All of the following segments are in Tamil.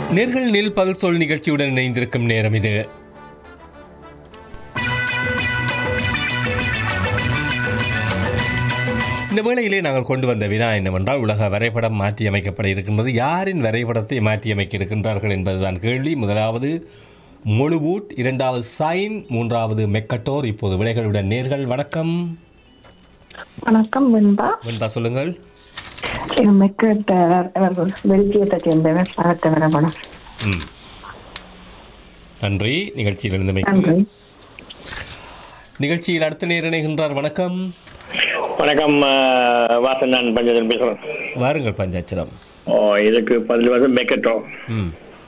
நேர்கள் நெல் பல் சொல் நிகழ்ச்சியுடன் இணைந்திருக்கும் நேரம் இது இந்த வேளையிலே நாங்கள் கொண்டு வந்த வினா என்னவென்றால் உலக வரைபடம் மாற்றியமைக்கப்பட இருக்கின்றது யாரின் வரைபடத்தை மாற்றியமைக்க இருக்கின்றார்கள் என்பதுதான் கேள்வி முதலாவது முழுவூட் இரண்டாவது சைன் மூன்றாவது மெக்கட்டோர் இப்போது விடைகளுடன் நேர்கள் வணக்கம் வணக்கம் வெண்பா வெண்பா சொல்லுங்கள் மெக்கட்ட அவர்கள் பெல்ஜியத்தை சேர்ந்தவர் பார்த்த வரப்படம் ம் நன்றி நிகழ்ச்சியில் நன்றி இருந்தமைக்கு நிகழ்ச்சியில் அடுத்த நேர் இணைகின்றார் வணக்கம் வணக்கம் ஆஹ், வாசன் நான் பஞ்சதன் பேசுறேன் வாருங்கள் பஞ்சாட்சரம் ஓ இதுக்கு பதில் வந்து மெக்கட்டோ ம்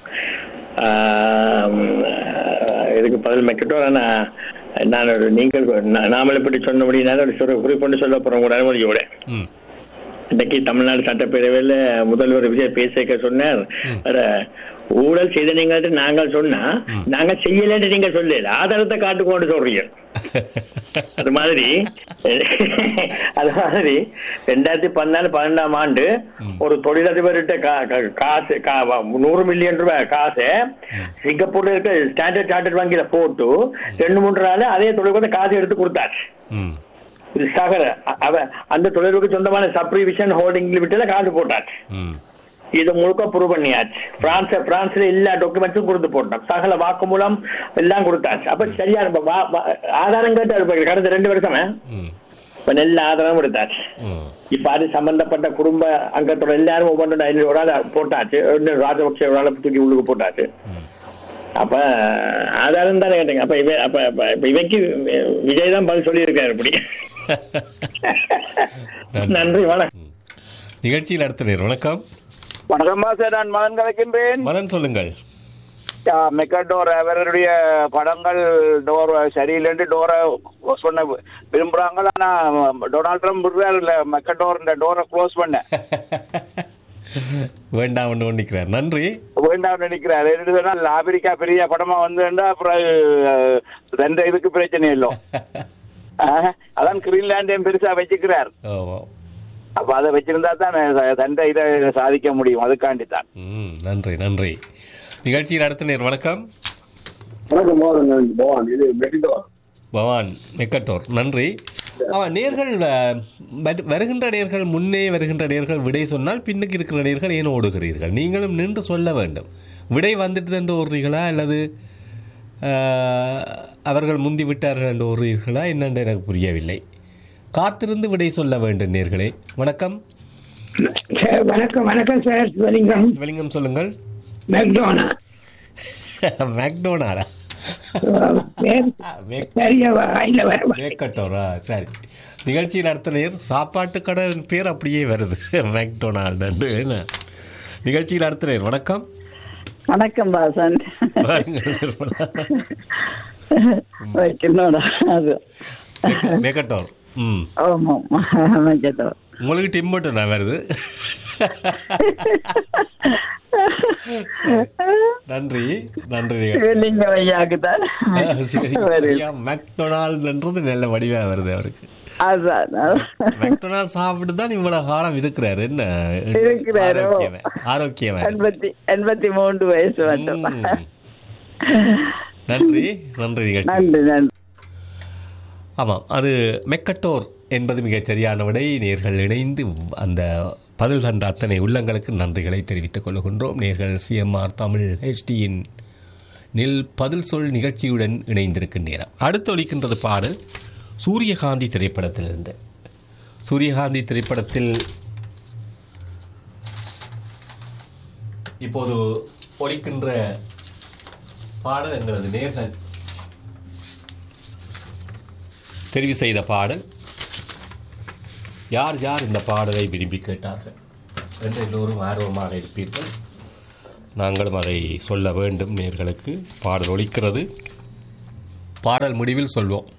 ஆஹ், இதுக்கு பதில் மெக்கட்டோ ஆனா நான் ஒரு நீங்கள் நா- நாமளை பற்றி சொன்னபடினால ஒரு சிறு குறிப்பொண்டு சொல்ல போறோம் கூட அனுமதியோட ம் இன்னைக்கு தமிழ்நாடு சட்டப்பேரவையில் முதல்வர் விஜய் பேசிக்க சொன்னார் வேற ஊழல் செய்த நீங்கள் நாங்கள் சொன்னா நாங்க செய்யலன்னு நீங்க சொல்லல ஆதாரத்தை காட்டுக்கொண்டு சொல்றீங்க அது மாதிரி அது மாதிரி ரெண்டாயிரத்தி பதினாலு பன்னெண்டாம் ஆண்டு ஒரு தொழிலதிபர்கிட்ட கா- கா- காசு கா- நூறு மில்லியன் ரூபாய் காசை சிங்கப்பூர்ல இருக்க ஸ்டாண்டர்ட் சார்ட்டர்ட் வங்கியில போட்டு ரெண்டு மூன்று நாள் அதே தொழிலுக்கு காசு எடுத்து கொடுத்தாச்சு ம் இது சகல அ- அவ அந்த தொழிலுக்கு சொந்தமான சப்ரிவிஷன் ஹோல்டிங் லிமிட்ல காசு போட்டாச்சு ம் இது முழுக்க ப்ரூவ் பண்ணியாச்சு பிரான்ஸ் பிரான்ஸ்ல எல்லா டாக்குமெண்ட்ஸும் கொடுத்து போட்டோம் சகல வாக்குமூலம் எல்லாம் கொடுத்தாச்சு அப்ப சரியா இப்ப வா- வா- ஆதாரம் கேட்டு இப்ப கடந்த ரெண்டு வருஷமே ம் இப்ப நல்ல ஆதாரம் கொடுத்தாச்சு ம் இப்ப அது சம்பந்தப்பட்ட குடும்ப அங்கத்தோட எல்லாரும் ஒவ்வொன்று ஐநூறு ஒரு ஆள் போட்டாச்சு இன்னும் ராஜபக்சே ஒரு ஆளை தூக்கி உள்ளுக்கு போட்டாச்சு அப்ப ஆதாரம் தானே கேட்டீங்க அப்ப இவ அப்ப அப்ப- இப்ப இவைக்கு விஜய் தான் பதில் சொல்லியிருக்காரு இப்படி நன்றி வணக்கம் நிகழ்ச்சியில் அடுத்த நேர் வணக்கம் வணக்கம் சார் நான் மகன் கலைக்கின்றேன் மதன் சொல்லுங்கள் மெக்கடோர் அவருடைய படங்கள் டோர் சரியில்லைன்னு டோரை சொன்ன விரும்புறாங்க ஆனா டொனால்ட் ட்ரம்ப் விடுறாரு இல்ல மெக்கடோர் இந்த டோரை க்ளோஸ் பண்ண வேண்டாம் ஒன்று ஒன்றிக்கிறார் நன்றி வேண்டாம் நினைக்கிறாரு என்ன சொன்னால் ஆப்பிரிக்கா பெரிய படமா வந்துட்டா அப்புறம் அஹ், ரெண்டு இதுக்கு பிரச்சனை இல்லை ஆஹ், அதான் கிரீன்லாண்டையும் பெருசா வச்சுக்கிறார் ஆமாம் அப்ப அதை வச்சிருந்தா தான் தண்டை இதை சாதிக்க முடியும் அதுக்காண்டி தான் ம் நன்றி நன்றி நிகழ்ச்சியில் அடுத்த நேர் வணக்கம் வணக்கம் மோகன் நான் பவான் இது மெட்டிடோ பவான் மெக்கட்டோர் நன்றி ஆமாம் நேர்கள் அஹ், வரு- வருகின்ற நேர்கள் முன்னே வருகின்ற நேர்கள் விடை சொன்னால் பின்னுக்கு இருக்கிற நேர்கள் ஏன் ஓடுகிறீர்கள் நீங்களும் நின்று சொல்ல வேண்டும் விடை வந்துட்டு என்று ஓடுறீர்களா அல்லது அஹ், அவர்கள் முந்தி விட்டார்கள் என்று ஓடுறீர்களா என்னென்று எனக்கு புரியவில்லை காத்திருந்து விடை சொல்ல வேண்டும் நேர்களே வணக்கம் சார் வணக்கம் வணக்கம் சார் சிவலிங்கம் சிவலிங்கம் சொல்லுங்கள் மெக்டோனா மேக்டோனாரா பேர் மேக் பெரிய வாயில வர மேக்கட்டோரா சரி நிகழ்ச்சி நடத்த நேர் சாப்பாட்டு கடை பேர் அப்படியே வருது மேக்டொனால்டு என்ன நிகழ்ச்சியில் அடுத்த நேர் வணக்கம் வணக்கம் வாசன் வாருங்கள் நிர்மலா. வைக்கணும்டா அது மேக்க- மேக்கட்டோர் ம் ஆமாம் வைக்கட்டும் உங்களுக்கு டிம்பட்டனா வருது சரி. நன்றி நன்றி நிகழ்ச்சி. சிவலிங்கம் ஐயாக்கு தான் ஆ, சரி. வருது. ஐயா, மேக்டொனால்டுன்றது நல்ல வடிவா வருது அவருக்கு அதான் மெக்டொனால் சாப்பிட்டு தான் இவ்வளவு காலம் இருக்கிறாரு என்ன இருக்கிறாரு. ஆரோக்கியமே ஆரோக்கியமே எண்பத்தி எண்பத்தி மூன்று வயசு மட்டும் ம். நன்றி நன்றி நிகழ்ச்சி நன்றி நன்றி ஆமாம் அது மெக்கட்டோர் என்பது மிகச் சரியான விடை நேர்கள் இணைந்து அந்த பதில் கண்ட அத்தனை உள்ளங்களுக்கு நன்றிகளை தெரிவித்துக் கொள்கின்றோம் நேர்கள் சிஎம்ஆர் தமிழ் ஹெச்டியின் நில் பதில் சொல் நிகழ்ச்சியுடன் இணைந்திருக்கும் நேரம் அடுத்து ஒலிக்கின்றது பாடல் சூரியகாந்தி திரைப்படத்திலிருந்து சூரியகாந்தி திரைப்படத்தில் இப்போது ஒலிக்கின்ற பாடல் எங்களது நேர்கள் தெரிவு செய்த பாடல் யார் யார் இந்த பாடலை விரும்பி கேட்டார்கள் என்று எல்லோரும் ஆர்வமாக இருப்பீர்கள் நாங்களும் அதை சொல்ல வேண்டும் நேர்களுக்கு பாடல் ஒலிக்கிறது பாடல் முடிவில் சொல்வோம்